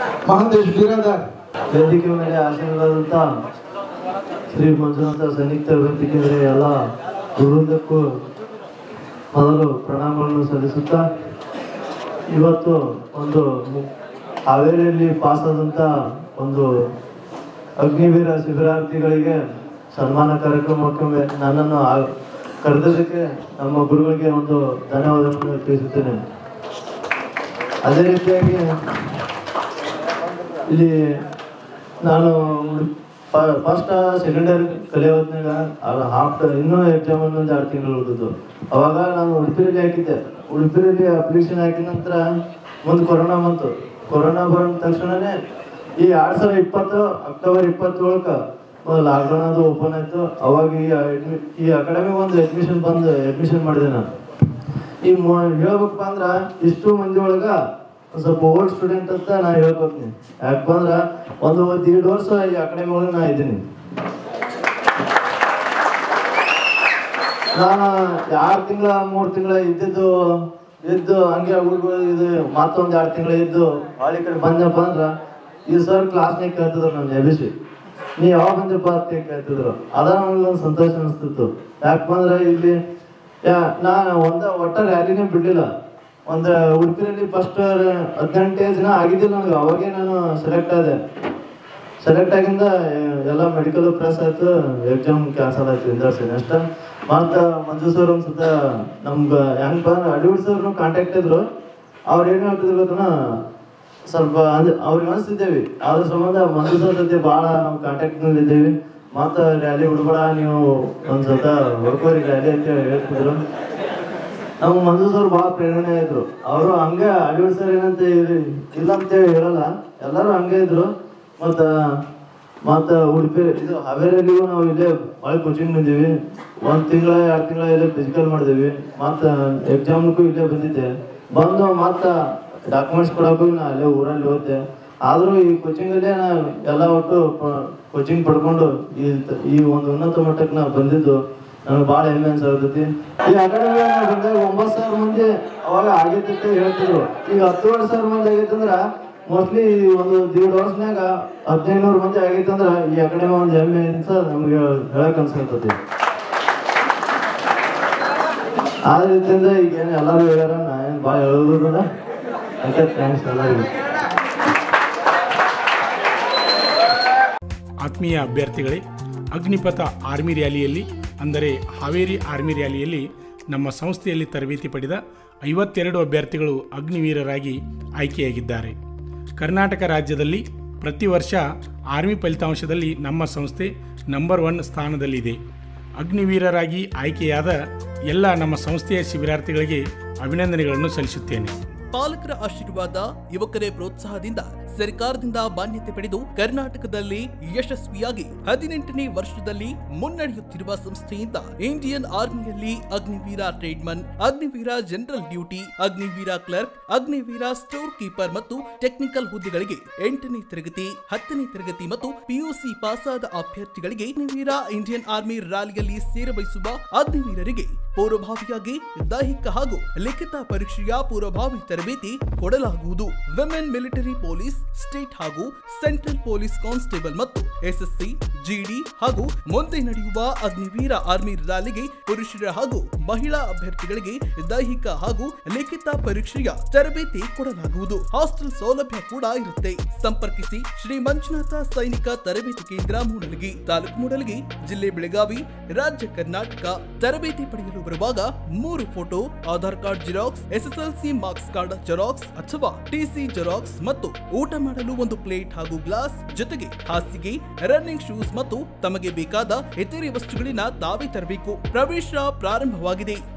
ಮಹಾಂತೇಶ್ ಬಿರಾದಾರ್ ವೇದಿಕೆ ಮೇಲೆ ಆಸೀನರಾದಂಥ ಶ್ರೀ ಮಂಜುನಾಥ ಸೈನಿಕ ವೇದಿಕೆಯವರೇ ಎಲ್ಲ ಗುರುವೃಂದಕ್ಕೂ ಮೊದಲು ಪ್ರಣಾಮಗಳನ್ನು ಸಲ್ಲಿಸುತ್ತಾ ಇವತ್ತು ಒಂದು ಮು- ಹಾವೇರಿಯಲ್ಲಿ ಪಾಸಾದಂಥ ಒಂದು ಅಗ್ನಿವೀರ ಶಿಬಿರಾರ್ಥಿಗಳಿಗೆ ಸನ್ಮಾನ ಕಾರ್ಯಕ್ರಮಕ್ಕೆ ಮೆ- ನನ್ನನ್ನು ಆ- ಕರೆದಿದ್ದಕ್ಕೆ ನಮ್ಮ ಗುರುಗಳಿಗೆ ಒಂದು ಧನ್ಯವಾದಗಳನ್ನು ತಿಳಿಸುತ್ತೇನೆ ಅದೇ ರೀತಿಯಾಗಿ ಇಲ್ಲಿ ನಾನು ಫಸ್ಟ್ ಸೆಕೆಂಡ್ ಇಯರ್ ಕಲಿಯೋ ಹೊತ್ನಾಗ ಹಾಫ್ ಇನ್ನೂ ಎಕ್ಸಾಮ್ ಒಂದು ಎರಡು ತಿಂಗಳು ಉಳಿದಿದ್ದು ಅವಾಗ ನಾನು ಉಡುಪಿಯಲ್ಲಿ ಹಾಕಿದ್ದೆ ಉಡುಪಿಯಲ್ಲಿ ಅಪ್ಲಿಕೇಶನ್ ಹಾಕಿದ ನಂತರ ಮುಂದೆ ಕೊರೋನಾ ಬಂತು ಕೊರೋನಾ ಬಂದ ತಕ್ಷಣನೇ ಈ ಎರಡ್ ಸಾವಿರದ ಇಪ್ಪತ್ತು ಅಕ್ಟೋಬರ್ ಇಪ್ಪತ್ತೇಳಕ್ಕೆ ಲಾಕ್ಡೌನ್ ಅದು ಓಪನ್ ಆಯ್ತು ಅವಾಗ ಈ admi- ಈ ಅಕಾಡೆಮಿ ಒಂದು ಅಡ್ಮಿಷನ್ ಬಂದು ಅಡ್ಮಿಷನ್ ಮಾಡಿದೆ ನಾನು ಈ ಮೊ- ಹೇಳ್ಬೇಕಪ್ಪ ಅಂದ್ರ ಇಷ್ಟು ಮಂದಿ ಒಳಗ ಒಂದ್ ಸ್ವಲ್ಪ ಓಲ್ಡ್ ಸ್ಟೂಡೆಂಟ್ ಅಂತ ನಾ ಹೇಳ್ಕೊತೀನಿ ಯಾಕಂದ್ರ ಒಂದು ದೀಡ್ ವರ್ಷ ಈ ಅಕಾಡೆಮಿ ಒಳಗೆ ನಾ ಇದ್ದೀನಿ ನಾನು ಎರಡು ತಿಂಗಳ ಮೂರು ತಿಂಗಳ ಇದ್ದಿದ್ದು ಇದ್ದು ಹಂಗೆ ಹುಡುಗರು ಇದು ಮತ್ತೊಂದು ಎರಡು ತಿಂಗಳ ಇದ್ದು ಹಳ್ಳಿ ಕಡೆ ಬಂದಪ್ಪ ಅಂದ್ರ ಈ ಸರ್ ಕ್ಲಾಸ್ನಾಗ ಕೇಳ್ತಿದ್ರು ನನ್ನ ಎಬಿಸಿ ನೀ ಯಾವಾಗ ಬಂದಪ್ಪ ಅಂತ ಕೇಳ್ತಿದ್ರು ಅದ ನನಗೆ ಒಂದು ಸಂತೋಷ ಅನಿಸ್ತಿತ್ತು ಯಾಕಂದ್ರೆ ಇಲ್ಲಿ ಯಾ ನಾನು ಒಂದ ಒಟ್ಟ ರ್ಯಾಲಿನೇ ಬಿಡ್ಲಿಲ್ಲ ಒಂದು ಉಡುಪಿನಲ್ಲಿ ಫಸ್ಟ್ ಹದಿನೆಂಟು ಏಜ್ನ ಆಗಿದ್ದಿಲ್ಲ ನನಗೆ ಅವಾಗೇ ನಾನು ಸೆಲೆಕ್ಟ್ ಆದೆ ಸೆಲೆಕ್ಟ್ ಆಗಿಂದ ಎಲ್ಲ ಮೆಡಿಕಲ್ ಪ್ರೆಸ್ ಆಯ್ತು ಎಕ್ಸಾಮ್ ಕ್ಯಾನ್ಸಲ್ ಆಯ್ತು ಇಂದ ನೆಕ್ಸ್ಟ್ ಮತ್ತು ಮಂಜು ಸರ್ ಒಂದ್ಸತ ನಮ್ಗೆ ಹೆಂಗ್ ಬಂದ್ರೆ ಅಡಿವಿಡ್ ಸರ್ ಕಾಂಟ್ಯಾಕ್ಟ್ ಇದ್ರು ಅವ್ರು ಏನು ಹೇಳ್ತಿದ್ರು ಗೊತ್ತನ ಸ್ವಲ್ಪ ಅಂದ್ರೆ ಅವ್ರಿಗೆ ಅನಿಸ್ತಿದ್ದೇವೆ ಅದ್ರ ಸಂಬಂಧ ಮಂಜು ಸರ್ ಜೊತೆ ಭಾಳ ನಾವು ಕಾಂಟ್ಯಾಕ್ಟ್ನಲ್ಲಿ ಇದ್ದೇವೆ ಮತ್ತು ರ್ಯಾಲಿ ಬಿಡ್ಬೇಡ ನೀವು ಒಂದ್ಸತ ಹೊಡ್ಕೋರಿ ರ್ಯಾಲಿ ಅಂತ ಹೇಳ್ತಿದ್ರು ನಮ್ಮ ಮಂಜು ಸರ್ ಭಾಳ ಪ್ರೇರಣೆ ಇದ್ರು ಅವರು ಹಂಗೆ ಅಡಿವಿಡ್ ಸರ್ ಏನಂತ ಇರಿ- ಇಲ್ಲ ಅಂತೇಳಿ ಹೇಳಲ್ಲ ಎಲ್ಲರೂ ಹಂಗೆ ಇದ್ರು ಮತ್ತ ಮತ್ತ ಉಡುಪಿ ಇದು ಹಾವೇರಿಯಲ್ಲಿಗೂ ನಾವು ಇಲ್ಲೇ ಭಾಳ ಕೋಚಿಂಗ್ ಬಂದೀವಿ ಒಂದ್ ತಿಂಗಳ ಎರಡು ತಿಂಗಳ ಇಲ್ಲೇ ಫಿಸಿಕಲ್ ಮಾಡಿದೀವಿ ಮತ್ತ ಎಕ್ಸಾಮ್ಗೂ ಇಲ್ಲೇ ಬಂದಿದ್ದೆ ಬಂದು ಮತ್ತ ಡಾಕ್ಯುಮೆಂಟ್ಸ್ ಕೊಡೋಕ್ಕೂ ನಾ ಅಲ್ಲೇ ಊರಲ್ಲಿ ಹೋದೆ ಆದ್ರೂ ಈ ಕೋಚಿಂಗ್ ಅಲ್ಲೇ ನಾ ಎಲ್ಲ ಒಟ್ಟು ಕೋಚಿಂಗ್ ಪಡ್ಕೊಂಡು ಈ ತ- ಈ ಒಂದು ಉನ್ನತ ಮಟ್ಟಕ್ಕೆ ನಾ ಬಂದಿದ್ದು ನನಗೆ ಭಾಳ ಹೆಮ್ಮೆ ಅನ್ಸಾಗ್ತೈತಿ ಈ ಅಕಾಡೆಮಿ ಬಂದಾಗ ಒಂಬತ್ತು ಸಾವಿರ ಮಂದಿ ಅವಾಗ ಆಗೈತೆ ಅಂತ ಹೇಳ್ತಿದ್ರು ಈಗ ಹತ್ತುವರೆ ಸಾವಿರ ಮಂದಿ ಆಗೈತೆ ಅಂದ್ರ ಮೋಸ್ಟ್ಲಿ ಒಂದು ದೀಡ್ ವರ್ಷನ್ಯಾಗ ಹದಿನೈದು ಮಂದಿ ಆಗೈತೆ ಅಂದ್ರ ಈ ಅಕಾಡೆಮಿ ಒಂದು ಹೆಮ್ಮೆ ಅಂತ ನಮ್ಗೆ ಹೇಳಕ್ ಅನ್ಸ್ಕೊತೈತಿ ಆ ರೀತಿಯಿಂದ ಈಗ ಏನು ಎಲ್ಲರೂ ಹೇಳ್ಯಾರ ನಾ ಏನು ಭಾಳ ಹೇಳೋದಿಲ್ಲ ಅದಕ್ಕೆ ಥ್ಯಾಂಕ್ಸ್ ಎಲ್ಲರಿಗೂ ಆತ್ಮೀಯ ಅಭ್ಯರ್ಥಿಗಳೇ ಅಗ್ನಿಪಥ ಆರ್ಮಿ ರ್ಯಾಲಿಯಲ್ಲಿ ಅಂದರೆ ಹಾವೇರಿ ಆರ್ಮಿ ರ್ಯಾಲಿಯಲ್ಲಿ ನಮ್ಮ ಸಂಸ್ಥೆಯಲ್ಲಿ ತರಬೇತಿ ಪಡೆದ ಐವತ್ತೆರಡು ಅಭ್ಯರ್ಥಿಗಳು ಅಗ್ನಿವೀರರಾಗಿ ಆಯ್ಕೆಯಾಗಿದ್ದಾರೆ ಕರ್ನಾಟಕ ರಾಜ್ಯದಲ್ಲಿ ಪ್ರತಿ ವರ್ಷ ಆರ್ಮಿ ಫಲಿತಾಂಶದಲ್ಲಿ ನಮ್ಮ ಸಂಸ್ಥೆ ನಂಬರ್ ಒನ್ ಸ್ಥಾನದಲ್ಲಿದೆ ಅಗ್ನಿವೀರರಾಗಿ ಆಯ್ಕೆಯಾದ ಎಲ್ಲ ನಮ್ಮ ಸಂಸ್ಥೆಯ ಶಿಬಿರಾರ್ಥಿಗಳಿಗೆ ಅಭಿನಂದನೆಗಳನ್ನು ಸಲ್ಲಿಸುತ್ತೇನೆ ಪಾಲಕರ ಆಶೀರ್ವಾದ ಯುವಕರೇ ಪ್ರೋತ್ಸಾಹದಿಂದ ಸರ್ಕಾರದಿಂದ ಮಾನ್ಯತೆ ಪಡೆದು ಕರ್ನಾಟಕದಲ್ಲಿ ಯಶಸ್ವಿಯಾಗಿ ಹದಿನೆಂಟನೇ ವರ್ಷದಲ್ಲಿ ಮುನ್ನಡೆಯುತ್ತಿರುವ ಸಂಸ್ಥೆಯಿಂದ ಇಂಡಿಯನ್ ಆರ್ಮಿಯಲ್ಲಿ Agniveer tradesman Agniveer general duty Agniveer clerk Agniveer store keeper ಮತ್ತು ಟೆಕ್ನಿಕಲ್ ಹುದ್ದೆಗಳಿಗೆ ಎಂಟನೇ ತರಗತಿ ಹತ್ತನೇ ತರಗತಿ ಮತ್ತು ಪಿಯುಸಿ ಪಾಸಾದ ಅಭ್ಯರ್ಥಿಗಳಿಗೆ ಅಗ್ನಿವೀರ ಇಂಡಿಯನ್ ಆರ್ಮಿ ರ್ಯಾಲಿಯಲ್ಲಿ ಸೇರಬಯಸುವ ಅಗ್ನಿವೀರರಿಗೆ ಪೂರ್ವಭಾವಿಯಾಗಿ ದೈಹಿಕ ಹಾಗೂ ಲಿಖಿತ ಪರೀಕ್ಷೆಯ ಪೂರ್ವಭಾವಿ ತರಬೇತಿ ಕೊಡಲಾಗುವುದು ವಿಮೆನ್ ಮಿಲಿಟರಿ ಪೊಲೀಸ್ ಸ್ಟೇಟ್ ಹಾಗೂ ಸೆಂಟ್ರಲ್ ಪೊಲೀಸ್ ಕಾನ್ಸ್ಟೇಬಲ್ ಮತ್ತು ಎಸ್ಎಸ್ಸಿ ಜಿಡಿ ಹಾಗೂ ಮುಂದೆ ನಡೆಯುವ ಅಗ್ನಿವೀರ ಆರ್ಮಿ ರ್ಯಾಲಿಗೆ ಪುರುಷರ ಹಾಗೂ ಮಹಿಳಾ ಅಭ್ಯರ್ಥಿಗಳಿಗೆ ದೈಹಿಕ ಹಾಗೂ ಲಿಖಿತ ಪರೀಕ್ಷೆಯ ತರಬೇತಿ ಕೊಡಲಾಗುವುದು ಹಾಸ್ಟೆಲ್ ಸೌಲಭ್ಯ ಕೂಡ ಇರುತ್ತೆ ಸಂಪರ್ಕಿಸಿ ಶ್ರೀ ಮಂಜುನಾಥ ಸೈನಿಕ ತರಬೇತಿ ಕೇಂದ್ರ ಮೂಡಲಗಿ ತಾಲೂಕು ಮೂಡಲಗಿ ಜಿಲ್ಲೆ ಬೆಳಗಾವಿ ರಾಜ್ಯ ಕರ್ನಾಟಕ ತರಬೇತಿ ಪಡೆಯಲು ಬರುವಾಗ ಮೂರು photo Aadhaar card xerox SSLC marks card xerox ಅಥವಾ ಟಿಸಿ ಜೆರಾಕ್ಸ್ ಮತ್ತು ಊಟ ಮಾಡಲು ಒಂದು ಪ್ಲೇಟ್ ಹಾಗೂ ಗ್ಲಾಸ್ ಜೊತೆಗೆ ಹಾಸಿಗೆ ರನ್ನಿಂಗ್ ಶೂಸ್ ಮತ್ತು ತಮಗೆ ಬೇಕಾದ ಇತರೆ ವಸ್ತುಗಳಿನ ತಾವೇ ತರಬೇಕು ಪ್ರವೇಶ ಪ್ರಾರಂಭವಾಗಿದೆ